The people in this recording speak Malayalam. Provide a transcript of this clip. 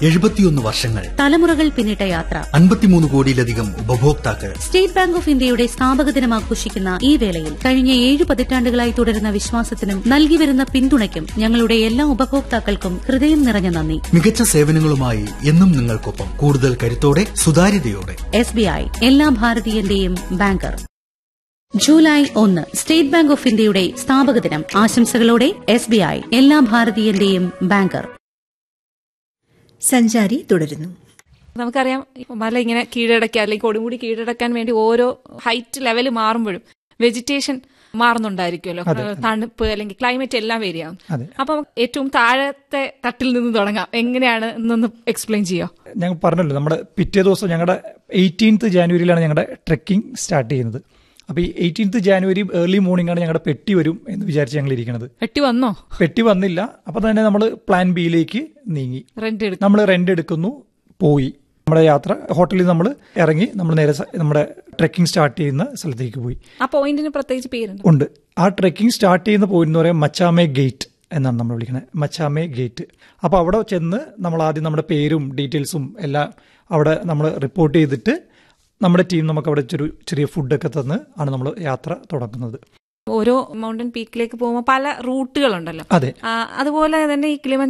എഴുപത്തിയൊന്ന് വർഷങ്ങൾ തലമുറകൾ പിന്നിട്ട യാത്ര അൻപത്തിമൂന്ന് കോടിയിലധികം ഉപഭോക്താക്കൾ സ്റ്റേറ്റ് ബാങ്ക് ഓഫ് ഇന്ത്യയുടെ സ്ഥാപക ദിനം ആഘോഷിക്കുന്ന ഈ വേളയിൽ കഴിഞ്ഞ ഏഴ് പതിറ്റാണ്ടുകളായി തുടരുന്ന വിശ്വാസത്തിനും നൽകിവരുന്ന പിന്തുണയ്ക്കും ഞങ്ങളുടെ എല്ലാ ഉപഭോക്താക്കൾക്കും ഹൃദയം നിറഞ്ഞ നന്ദി മികച്ച സേവനങ്ങളുമായി എന്നും നിങ്ങൾക്കൊപ്പം കൂടുതൽ കരുത്തോടെ സുതാര്യതയോടെ എസ് ബി ഐ എല്ലാ ഭാരതീയന്റെയും ബാങ്കർ ജൂലൈ ഒന്ന് സ്റ്റേറ്റ് ബാങ്ക് ഓഫ് ഇന്ത്യയുടെ സ്ഥാപക ദിനം ആശംസകളോടെ എസ് ബി ഐ എല്ലാ ഭാരതീയന്റെയും ബാങ്കർ സഞ്ചാരി തുടരുന്നു നമുക്കറിയാം ഇപ്പൊ മല ഇങ്ങനെ കീഴടക്കാൻ അല്ലെങ്കിൽ കൊടുമുടി കീഴടക്കാൻ വേണ്ടി ഓരോ ഹൈറ്റ് ലെവൽ മാറുമ്പോഴും വെജിറ്റേഷൻ മാറുന്നുണ്ടായിരിക്കുമല്ലോ തണുപ്പ് അല്ലെങ്കിൽ ക്ലൈമറ്റ് എല്ലാം വേരിയാവും അതെ. അപ്പം ഏറ്റവും താഴത്തെ തട്ടിൽ നിന്ന് തുടങ്ങാം എങ്ങനെയാണ് എന്നൊന്ന് എക്സ്പ്ലെയിൻ ചെയ്യോ ഞങ്ങൾ പറഞ്ഞല്ലോ നമ്മുടെ പിറ്റേ ദിവസം ഞങ്ങളുടെ എയ്റ്റീൻത്ത് ജാനുവരിയിലാണ് ഞങ്ങളുടെ ട്രെക്കിംഗ് സ്റ്റാർട്ട് ചെയ്യുന്നത് അപ്പോൾ ഈ എയ്റ്റീൻത്ത് ജാനുവരി ഏർലി മോർണിംഗ് ആണ് ഞങ്ങളുടെ പെട്ടി വരും എന്ന് വിചാരിച്ച് ഞങ്ങൾ ഇരിക്കുന്നത് വെട്ടി വന്നോ പെട്ടി വന്നില്ല അപ്പോൾ തന്നെ നമ്മൾ പ്ലാൻ ബിയിലേക്ക് നീങ്ങി റെന്റ് എടുക്കും നമ്മൾ റെന്റ് എടുക്കുന്നു പോയി നമ്മുടെ യാത്ര ഹോട്ടലിൽ നമ്മൾ ഇറങ്ങി നമ്മൾ നേരെ സ- നമ്മുടെ ട്രെക്കിംഗ് സ്റ്റാർട്ട് ചെയ്യുന്ന സ്ഥലത്തേക്ക് പോയി ആ പോയിന്റിന് പ്രത്യേകിച്ച് പേരുണ്ട് ഉണ്ട് ആ ട്രെക്കിംഗ് സ്റ്റാർട്ട് ചെയ്യുന്ന പോയിന്റ് എന്ന് പറയുന്നത് മച്ചാമേ ഗേറ്റ് എന്നാണ് നമ്മൾ വിളിക്കുന്നത് മച്ചാമേ ഗേറ്റ് അപ്പോൾ അവിടെ ചെന്ന് നമ്മൾ ആദ്യം നമ്മുടെ പേരും ഡീറ്റെയിൽസും എല്ലാം അവിടെ നമ്മൾ റിപ്പോർട്ട് ചെയ്തിട്ട് നമ്മുടെ ടീം നമുക്ക് അവിടെ ചെറിയ ചെറിയ ഫുഡൊക്കെ തന്ന് ആണ് നമ്മൾ യാത്ര തുടങ്ങുന്നത് ഓരോ മൗണ്ടൻ പീക്കിലേക്ക് പോകുമ്പോൾ പല റൂട്ടുകളുണ്ടല്ലോ അതെ ആ, അതുപോലെ തന്നെ ഈ കിളിമ